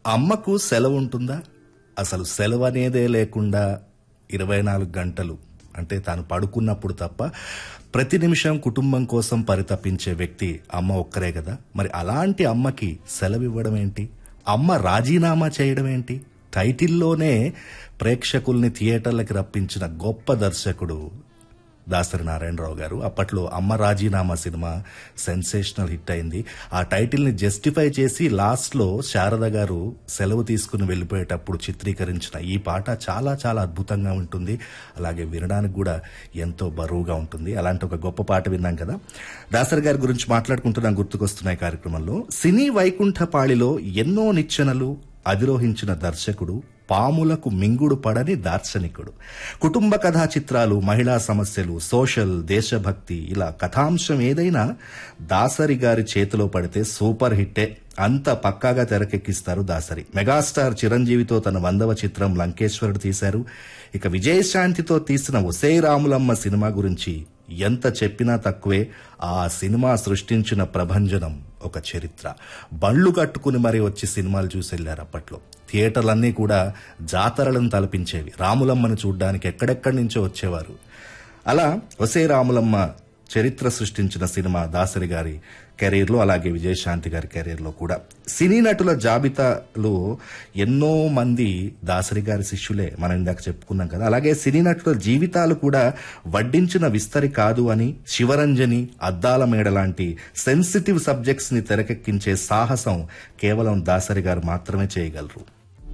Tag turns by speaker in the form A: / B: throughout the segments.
A: అమ్మకు సెలవు ఉంటుందా అసలు సెలవు అనేదే లేకుండా ఇరవై నాలుగు గంటలు అంటే తాను పడుకున్నప్పుడు తప్ప ప్రతి నిమిషం కుటుంబం కోసం పరితపించే వ్యక్తి అమ్మ ఒక్కరే కదా మరి అలాంటి అమ్మకి సెలవు ఇవ్వడం ఏంటి అమ్మ రాజీనామా చేయడం ఏంటి టైటిల్లోనే ప్రేక్షకుల్ని థియేటర్లకి రప్పించిన గొప్ప దర్శకుడు దాసరి నారాయణరావు గారు అప్పట్లో అమ్మ రాజీనామా సినిమా సెన్సేషనల్ హిట్ అయింది ఆ టైటిల్ ని జస్టిఫై చేసి లాస్ట్ లో శారద గారు సెలవు తీసుకుని వెళ్ళిపోయేటప్పుడు చిత్రీకరించిన ఈ పాట చాలా చాలా అద్భుతంగా ఉంటుంది అలాగే వినడానికి కూడా ఎంతో బరువుగా ఉంటుంది అలాంటి ఒక గొప్ప పాట విన్నాం కదా దాసరి గారి గురించి మాట్లాడుకుంటున్నాం గుర్తుకొస్తున్నాయి కార్యక్రమంలో సినీ వైకుంఠపాళిలో ఎన్నో నిచ్చెనలు అధిరోహించిన దర్శకుడు పాములకు మింగుడు పడని దార్శనికుడు కుటుంబ కథా చిత్రాలు మహిళా సమస్యలు సోషల్ దేశభక్తి ఇలా కథాంశం ఏదైనా దాసరి గారి చేతిలో పడితే సూపర్ హిట్టే అంత పక్కాగా తెరకెక్కిస్తారు దాసరి మెగాస్టార్ చిరంజీవితో తన వందవ చిత్రం లంకేశ్వరుడు తీశారు ఇక విజయశాంతితో తీసిన ఒసే రాములమ్మ సినిమా గురించి ఎంత చెప్పినా తక్కువే ఆ సినిమా సృష్టించిన ప్రభంజనం ఒక చరిత్ర బండ్లు కట్టుకుని మరీ వచ్చి సినిమాలు చూసి వెళ్ళారు అప్పట్లో థియేటర్లన్నీ కూడా జాతరలను తలపించేవి రాములమ్మను చూడ్డానికి ఎక్కడెక్కడి నుంచో వచ్చేవారు అలా ఒసే రాములమ్మ చరిత్ర సృష్టించిన సినిమా దాసరి గారి కెరీర్లో అలాగే విజయశాంతి గారి కెరీర్లో కూడా సినీ నటుల జాబితాలో ఎన్నో మంది దాసరి గారి శిష్యులే మనం ఇందాక చెప్పుకున్నాం కదా అలాగే సినీ నటుల జీవితాలు కూడా వడ్డించిన విస్తరి కాదు అని శివరంజని అద్దాల మేడ లాంటి సెన్సిటివ్ సబ్జెక్ట్స్ ని తెరకెక్కించే సాహసం కేవలం దాసరి గారు మాత్రమే చేయగలరు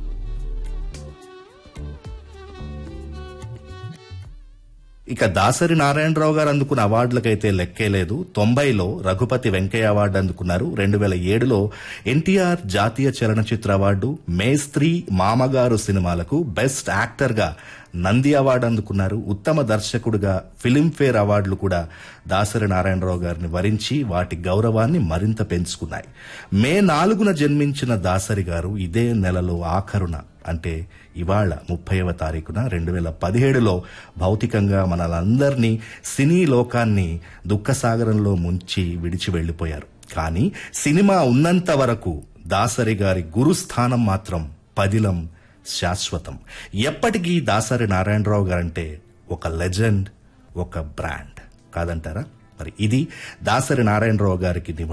A: ఇక దాసరి నారాయణరావు గారు అందుకున్న అవార్డులకైతే లెక్కే లేదు తొంభైలో రఘుపతి వెంకయ్య అవార్డు అందుకున్నారు రెండు వేల ఏడులో ఎన్టీఆర్ జాతీయ చలనచిత్ర అవార్డు మేస్త్రీ మామగారు సినిమాలకు బెస్ట్ యాక్టర్ గా నంది అవార్డు అందుకున్నారు ఉత్తమ దర్శకుడుగా ఫిలింఫేర్ అవార్డులు కూడా దాసరి నారాయణరావు గారిని వరించి వాటి గౌరవాన్ని మరింత పెంచుకున్నాయి మే నాలుగున జన్మించిన దాసరి గారు ఇదే నెలలో ఆఖరున అంటే ఇవాళ ముప్పైవ తారీఖున రెండు వేల పదిహేడులో భౌతికంగా మనలందరినీ సినీ లోకాన్ని దుఃఖసాగరంలో ముంచి విడిచి వెళ్లిపోయారు కానీ సినిమా ఉన్నంత వరకు దాసరి గారి గురుస్థానం మాత్రం పదిలం శాశ్వతం ఎప్పటికీ దాసరి నారాయణరావు గారంటే ఒక లెజెండ్ ఒక బ్రాండ్ కాదంటారా మరి ఇది దాసరి నారాయణరావు గారికి